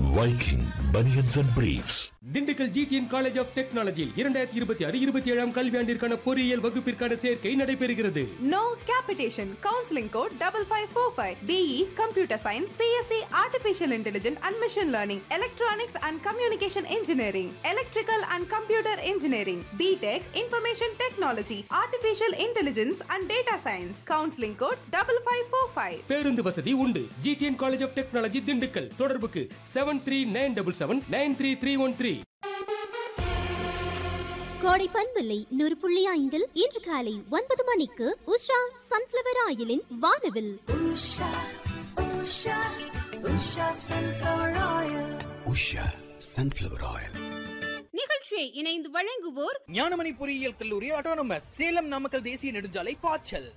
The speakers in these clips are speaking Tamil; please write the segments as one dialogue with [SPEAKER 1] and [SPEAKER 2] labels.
[SPEAKER 1] Viking Bunions and Briefs.
[SPEAKER 2] Dindigul G T N college of டெக்னாலஜியில் இரண்டாயிரத்தி இருபத்தி ஆறு இருபத்தி ஏழாம் கல்வியாண்டிற்கான பொறியியல் வகுப்பிற்கான சேர்க்கை நடைபெறுகிறது
[SPEAKER 3] No capitation. Counseling code double five four five. BE Computer Science, CSE Artificial Intelligence and Machine Learning, Electronics and Communication Engineering, Electrical and Computer Engineering, BTech Information Technology, Artificial Intelligence and Data Science. Counseling code double five four five.
[SPEAKER 2] பேருந்து வசதி உண்டு G T N college of technology Dindigul தொடர்புக்கு seven three nine double seven nine three three one three
[SPEAKER 4] கோடை பண்பில்லை நூறு புள்ளி ஐந்தில் இன்று காலை ஒன்பது மணிக்கு உஷா சன்ஃபிளவர் ஆயிலின் வானவில்
[SPEAKER 5] Usha, Usha, Usha sunflower oil.
[SPEAKER 6] Usha sunflower oil
[SPEAKER 7] நிகழ்ச்சியை இணைந்து வழங்குவோர்
[SPEAKER 8] ஞானமணி பொறியியல் கல்லூரி ஆட்டோனமஸ் சேலம் நாமக்கல் தேசிய நெடுஞ்சாலை பாய்ச்சல்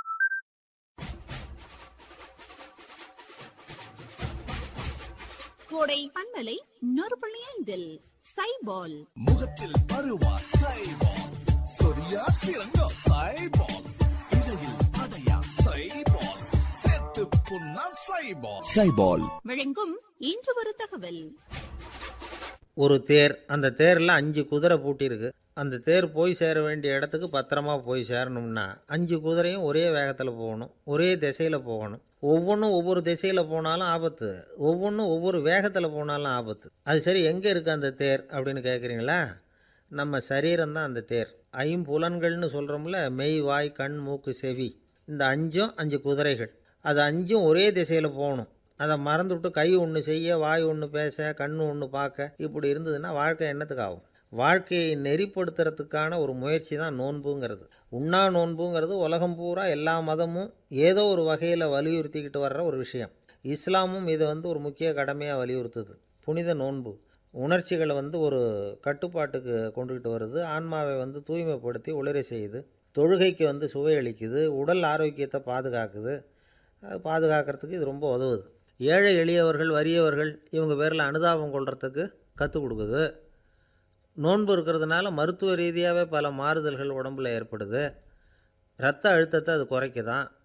[SPEAKER 7] கோடை பண்பலை நூறு புள்ளி ஐந்தில் சைபால்
[SPEAKER 6] முகத்தில் பருவா சைபால் சொரியா சிறங்கோ சைபால் இடையில் அடையா சைபால் செத்து புண்ணா சைபால் சைபால்
[SPEAKER 7] வழங்கும் இன்று ஒரு தகவல்
[SPEAKER 9] ஒரு தேர் அந்த தேரில் அஞ்சு குதிரை பூட்டியிருக்கு அந்த தேர் போய் சேர வேண்டிய இடத்துக்கு பத்திரமா போய் சேரணும்னா அஞ்சு குதிரையும் ஒரே வேகத்தில் போகணும் ஒரே திசையில் போகணும் ஒவ்வொன்றும் ஒவ்வொரு திசையில் போனாலும் ஆபத்து ஒவ்வொன்றும் ஒவ்வொரு வேகத்தில் போனாலும் ஆபத்து அது சரி எங்கே இருக்குது அந்த தேர் அப்படின்னு கேட்குறீங்களா நம்ம சரீரம் தான் அந்த தேர் ஐம்புலன்கள்னு சொல்கிறோம்ல மெய் வாய் கண் மூக்கு செவி இந்த அஞ்சும் அஞ்சு குதிரைகள் அது அஞ்சும் ஒரே திசையில் போகணும் அதை மறந்துவிட்டு கை ஒன்று செய்ய வாய் ஒன்று பேச கண் ஒன்று பார்க்க இப்படி இருந்ததுன்னா வாழ்க்கை என்னத்துக்கு ஆகும் வாழ்க்கையை நெறிப்படுத்துறதுக்கான ஒரு முயற்சி தான் நோன்புங்கிறது உண்ணா நோன்புங்கிறது உலகம் பூரா எல்லா மதமும் ஏதோ ஒரு வகையில் வலியுறுத்திக்கிட்டு வர்ற ஒரு விஷயம் இஸ்லாமும் இதை வந்து ஒரு முக்கிய கடமையாக வலியுறுத்துது புனித நோன்பு உணர்ச்சிகளை வந்து ஒரு கட்டுப்பாட்டுக்கு கொண்டுகிட்டு வருது ஆன்மாவை வந்து தூய்மைப்படுத்தி ஒளிர செய்யுது தொழுகைக்கு வந்து சுவையளிக்குது உடல் ஆரோக்கியத்தை பாதுகாக்குது அது பாதுகாக்கிறதுக்கு இது ரொம்ப உதவுது ஏழை எளியவர்கள் வறியவர்கள் இவங்க பேரில் அனுதாபம் கொள்றதுக்கு கற்றுக் கொடுக்குது நோன்பு இருக்கிறதுனால மருத்துவ ரீதியாகவே பல மாறுதல்கள் உடம்புல ஏற்படுது ரத்த அழுத்தத்தை அது குறைக்குதான்